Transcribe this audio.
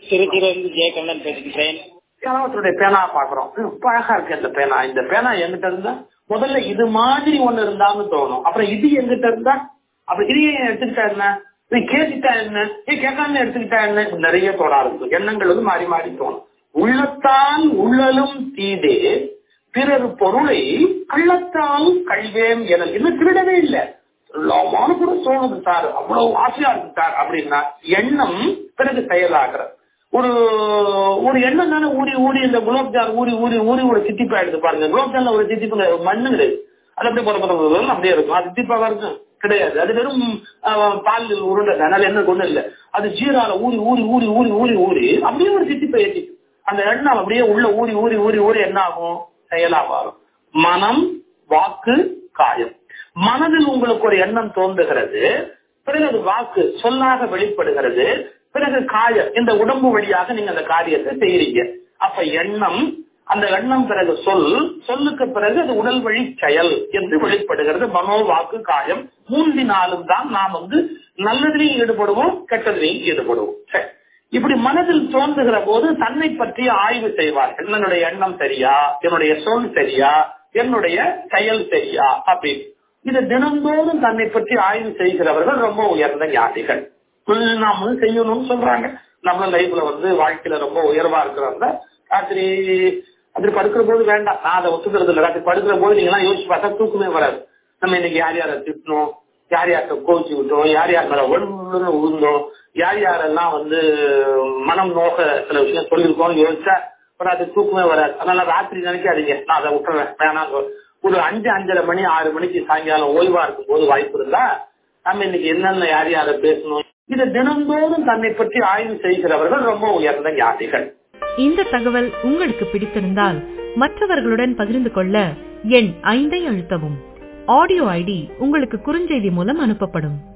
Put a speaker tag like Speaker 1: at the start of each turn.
Speaker 1: திருக்குறள் ஜெய கண்ணன் பேசுகிறேன்
Speaker 2: யாராவதுடைய பேனா பாக்குறோம் ம், இப்ப அழகா இருக்கு இந்த பேனா இந்த பேனா எங்கிட்ட இருந்தா முதல்ல இது மாதிரி ஒண்ணு இருந்தான்னு தோணும் அப்புறம் இது எங்கிட்ட இருந்தா அப்புறம் இது ஏன் எடுத்துக்கிட்டா என்ன இது கேட்டுட்டா என்ன ஏன் கேட்காம எடுத்துக்கிட்டா என்ன இப்படி நிறைய தோண ஆரம்பிக்கும் எண்ணங்கள் வந்து மாறி மாறி தோணும் உள்ளத்தால் உள்ளலும் தீதே பிறர் பொருளை கள்ளத்தால் கல்வேம் என இன்னும் திருடவே இல்லை எல்லாமான கூட தோணுது சார் அவ்வளவு ஆசையா இருக்கு சார் அப்படின்னா எண்ணம் பிறகு செயலாகிறது ஒரு ஒரு எண்ணம் தானே ஊறி ஊறி இந்த குலோப் ஜான் ஊறி ஊறி ஊறி ஒரு சித்திப்பா எடுத்து பாருங்க குலோப் ஜான்ல ஒரு சித்திப்பு கிடையாது, மண்ணு கிடையாது அது அப்படியே புற புற அப்படியே இருக்கும் அது சித்திப்பாவா இருக்கும் கிடையாது அது வெறும் அஹ், பால் உருண்டை தான். அதனால என்ன ஒண்ணு இல்ல அது ஜீரால ஊறி ஊறி ஊறி ஊறி ஊறி ஊறி அப்படியே ஒரு சித்திப்பை ஏற்றி அந்த எண்ணம் அப்படியே உள்ள ஊறி ஊறி ஊறி ஊறி என்ன ஆகும் செயலா மாறும் மனம் வாக்கு காயம் மனதில் உங்களுக்கு ஒரு எண்ணம் தோன்றுகிறது பிறகு அது வாக்கு சொல்லாக வெளிப்படுகிறது பிறகு காயம் இந்த உடம்பு வழியாக நீங்க அந்த காரியத்தை செய்யறீங்க அப்ப எண்ணம் அந்த எண்ணம் பிறகு சொல் சொல்லுக்கு பிறகு அது உடல் வழி செயல் என்று வெளிப்படுகிறது மனோ வாக்கு காயம் மூன்றினாலும் தான் நாம் வந்து நல்லதிலையும் ஈடுபடுவோம் கெட்டதிலையும் ஈடுபடுவோம் சரி இப்படி மனதில் தோன்றுகிற போது தன்னை பற்றி ஆய்வு செய்வார்கள் என்னுடைய எண்ணம் சரியா என்னுடைய சொல் சரியா என்னுடைய செயல் சரியா அப்படின்னு இதை தினந்தோறும் தன்னை பற்றி ஆய்வு செய்கிறவர்கள் ரொம்ப உயர்ந்த ஞானிகள் உம் நாம வந்து செய்யணும்னு சொல்றாங்க நம்ம லைஃப்ல வந்து வாழ்க்கையில ரொம்ப உயர்வா இருக்கிறவங்க ராத்திரி ராத்திரி படுக்கிற போது வேண்டாம் நான் அதை ஒத்துக்கிறது இல்லை ராத்திரி படுக்கிற போது நீங்க எல்லாம் யோசிச்சு பார்த்தா தூக்கமே வராது நம்ம இன்னைக்கு யார் யாரை திட்டணும் யார் யார்கிட்ட கோச்சு விட்டோம் யார் யார் மேல ஒன்று உழுந்தோம் யார் யாரெல்லாம் வந்து மனம் நோக சில விஷயம் சொல்லியிருக்கோம் யோசிச்சா அப்புறம் அது தூக்கமே வராது அதனால ராத்திரி நினைக்காதீங்க நான் அதை விட்டுறேன் வேணாம் ஒரு அஞ்சு அஞ்சரை மணி ஆறு மணிக்கு சாயங்காலம் ஓய்வா இருக்கும் போது வாய்ப்பு இருந்தா நம்ம இன்னைக்கு என்னென்ன யார் யாரை பேசணும் இதை தினந்தோறும் தன்னை பற்றி ஆய்வு செய்கிறவர்கள் ரொம்ப உயர்ந்த ஞானிகள்
Speaker 3: இந்த தகவல் உங்களுக்கு பிடித்திருந்தால் மற்றவர்களுடன் பகிர்ந்து கொள்ள எண் ஐந்தை அழுத்தவும் ஆடியோ ஐடி உங்களுக்கு குறுஞ்செய்தி மூலம் அனுப்பப்படும்